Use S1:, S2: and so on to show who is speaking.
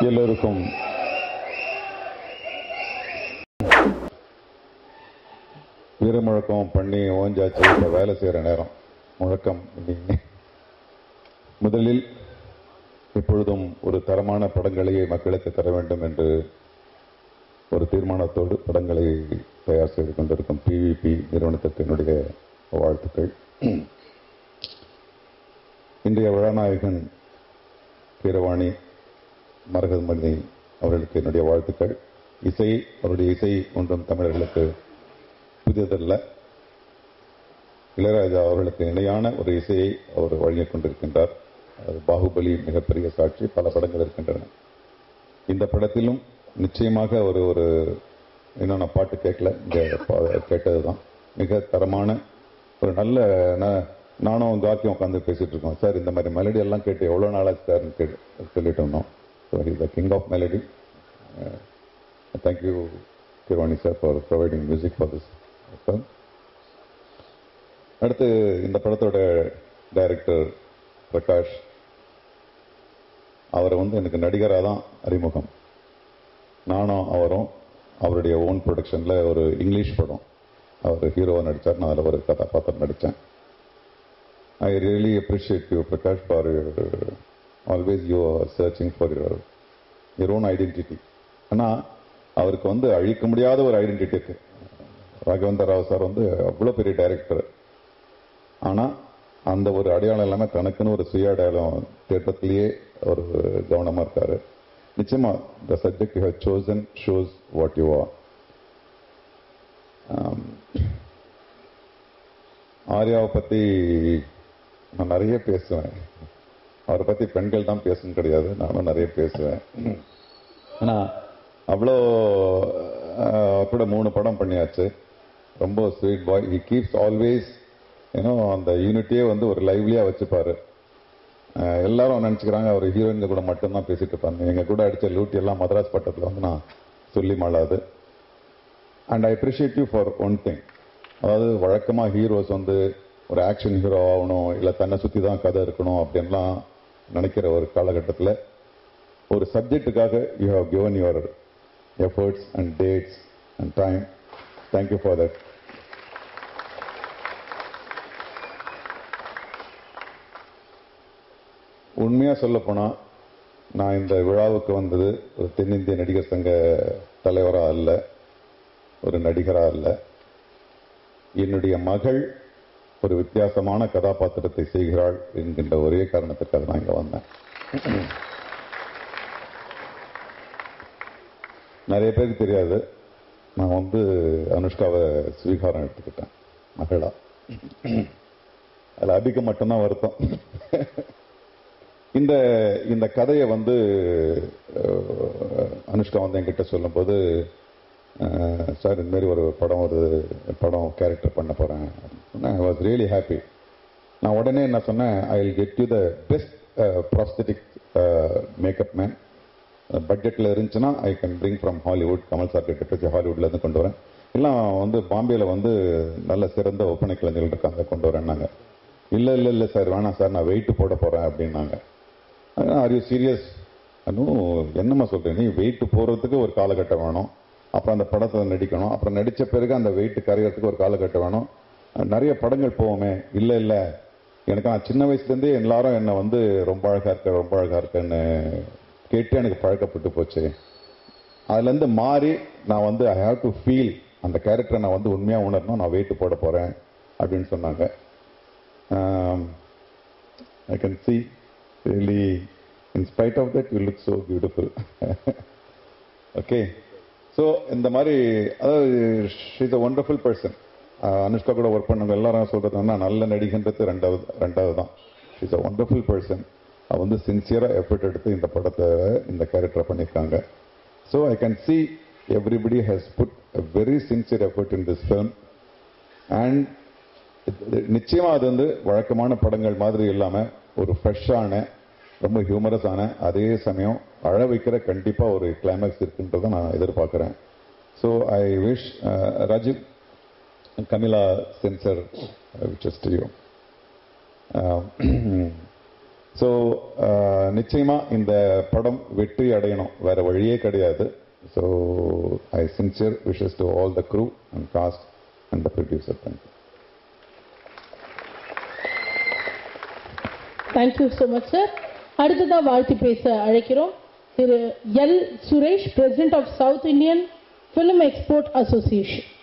S1: எல்லோருக்கும் வீர முழக்கம் பண்ணி ஓஞ்சாச்சு இப்போ வேலை செய்கிற நேரம் முழக்கம் இன்னைக்கு. முதலில் இப்பொழுதும் ஒரு தரமான படங்களையே மக்களுக்கு தர வேண்டும் என்று ஒரு தீர்மானத்தோடு படங்களை தயார் செய்து கொண்டிருக்கும் பிவிபி நிறுவனத்திற்கு என்னுடைய வாழ்த்துக்கள் இன்றைய விழாநாயகன் கீரவாணி மரகதமணி அவர்களுக்கு என்னுடைய வாழ்த்துக்கள் இசை அவருடைய இசை ஒன்றும் தமிழர்களுக்கு புதியதல்ல இளையராஜா அவர்களுக்கு இணையான ஒரு இசையை அவர் வழங்கிக் கொண்டிருக்கின்றார் அது பாகுபலி மிகப்பெரிய சாட்சி பல படங்கள் இருக்கின்றன இந்த படத்திலும் நிச்சயமாக ஒரு ஒரு இன்னும் நான் பாட்டு கேட்கல இந்த கேட்டது தான் மிக தரமான ஒரு நல்ல ந- நானும் காக்கியும் உட்காந்து பேசிட்டு இருக்கோம் சார் இந்த மாதிரி மெலடி எல்லாம் கேட்டு எவ்வளோ நாளாச்சு சார்னு கேட்டு சொல்லிட்டு இருந்தோம் so is the king of melody thank you Keeravani sir for providing music for this அடுத்து இந்த படத்தோட டைரக்டர் பிரகாஷ் அவரை வந்து எனக்கு நடிகராக தான் அறிமுகம் நானும் அவரும் அவருடைய ஓன் ப்ரொடக்ஷனில் ஒரு இங்கிலீஷ் படம் அவர் ஹீரோவாக நடித்தார் நான் அதில் ஒரு கதாபாத்திரம் நடித்தேன் I really appreciate you Prakash for always you are searching for your your own identity ஆனால் அவருக்கு வந்து அழிக்க முடியாத ஒரு ஐடென்டிட்டி இருக்கு ராகவேந்தர் ராவ் சார் வந்து அவ்வளோ பெரிய டைரக்டர் ஆனால் அந்த ஒரு அடையாளம் இல்லாமல் தனக்குன்னு ஒரு சுய அடையாளம் தேட்டத்திலேயே ஒரு கவனமாக இருக்காரு நிச்சயமா the subject you have chosen shows what you are ஆர்யாவை பற்றி நான் நிறைய பேசுவேன் அவரை பற்றி பெண்கள் தான் பேசணும் கிடையாது நானும் நிறைய பேசுவேன் ஆனால் அவ்வளோ அஹ், கூட மூணு படம் பண்ணியாச்சு ரொம்ப sweet boy he keeps always ஏன்னோ அந்த யூனிட்டியே வந்து ஒரு லைவ்லியாக வச்சுப்பாரு அஹ், எல்லாரும் நினச்சிக்கிறாங்க அவர் ஹீரோயின்க கூட மட்டும்தான் பேசிட்டு இருப்பாங்க எங்கள் கூட அடித்த லூட்டி எல்லாம் மதராஸ் பட்டத்தில் வந்து நான் சொல்லி மாளாது and I appreciate you for one thing அதாவது வழக்கமாக ஹீரோஸ் வந்து ஒரு ஆக்ஷன் ஹீரோ ஆகணும் இல்லை தன்னை சுற்றி தான் கதை இருக்கணும் அப்படின்லாம் நினைக்கிற ஒரு காலகட்டத்தில் ஒரு சப்ஜெக்ட்டுக்காக you have given your efforts and dates and time thank you for that உண்மையாக சொல்ல நான் இந்த விழாவுக்கு வந்தது ஒரு தென்னிந்திய நடிகர் சங்க தலைவராக அல்ல ஒரு நடிகராக அல்ல என்னுடைய மகள் ஒரு வித்தியாசமான கதாபாத்திரத்தை செய்கிறாள் என்கின்ற ஒரே காரணத்துக்காக நான் இங்க வந்தேன் நிறைய பேருக்கு தெரியாது நான் வந்து அனுஷ்காவை ஸ்வீகாரம் எடுத்துக்கிட்டேன் மகளா அதில் அபிக்கு மட்டும்தான் வருத்தம் இந்த இந்த கதையை வந்து அஹ், அனுஷ்கா வந்து என்கிட்ட சொல்லும்போது அஹ், சார் இந்த மாதிரி ஒரு படம் ஒரு படம் கேரக்டர் பண்ண போறேன் ஐ வாஸ் ரியலி ஹாப்பி நான் உடனே என்ன சொன்னேன் I will get you the best prosthetic makeup man பட்ஜெட்டில் இருந்துச்சுன்னா I can bring from Hollywood Kamal sir கிட்ட பேசி ஹாலிவுட்ல இருந்து கொண்டு வரேன் எல்லாம் வந்து பாம்பேல வந்து நல்ல சிறந்த ஒப்பனை கலைஞர்கள் இருக்காங்க கொண்டு வரேன்னாங்க இல்லை இல்லை இல்லை சார் வேணாம் சார் நான் வெயிட் போட போகிறேன் அப்படின்னாங்க ஆர் யூ சீரியஸ் இன்னும் என்னம்மா சொல்கிறேன் நீ வெயிட் போடுறதுக்கு ஒரு காலகட்டம் வேணும் அப்புறம் அந்த படத்தை நடிக்கணும் அப்புறம் நடித்த பிறகு அந்த வெயிட் கரையிறதுக்கு ஒரு காலகட்டம் வேணும் நிறைய படங்கள் போவோமே இல்லை இல்லை எனக்கு நான் சின்ன வயசுலேருந்தே எல்லாரும் என்னை வந்து ரொம்ப அழகாக இருக்க ரொம்ப அழகாக இருக்கேன்னு கேட்டு எனக்கு பழக்கப்பட்டு போச்சு அதுலேருந்து மாறி நான் வந்து ஐ ஹாவ் டு ஃபீல் அந்த கேரக்டரை நான் வந்து உண்மையாக உணரணும் நான் வெயிட் போட போகிறேன் அப்படின்னு சொன்னாங்க I can see really in spite of that you look so beautiful okay so இந்த மாதிரி அதாவது she's a wonderful person Anushka கூட ஒர்க் பண்ணவங்க எல்லாரும் சொல்றது என்ன நல்ல நடிகன்றது ரெண்டாவது ரெண்டாவது தான் ஷீஸ் அ ஒண்டர்ஃபுல் பர்சன் அவ வந்து சின்சியராக எஃபர்ட் எடுத்து இந்த படத்தை இந்த கேரக்டரை பண்ணியிருக்காங்க so I can see everybody has put a very sincere effort in this film and நிச்சயமா அது வந்து வழக்கமான படங்கள் மாதிரி இல்லாம ஒரு ஃப்ரெஷ்ஷான ரொம்ப ஹியூமரஸான அதே சமயம் அழ வைக்கிற கண்டிப்பா ஒரு கிளைமேக்ஸ் இருக்குன்றதை நான் எதிர்பார்க்கிறேன் so I wish Rajiv Kamila censor which to you so நிச்சயமா இந்த படம் வெற்றி அடையணும் வேற வழியே கிடையாது so I sincere wishes to all the crew and cast and the producer thank you
S2: thank you so much sir அடுத்ததா வாழ்த்து பேச அழைக்கிறோம் திரு L Suresh president of South Indian film export association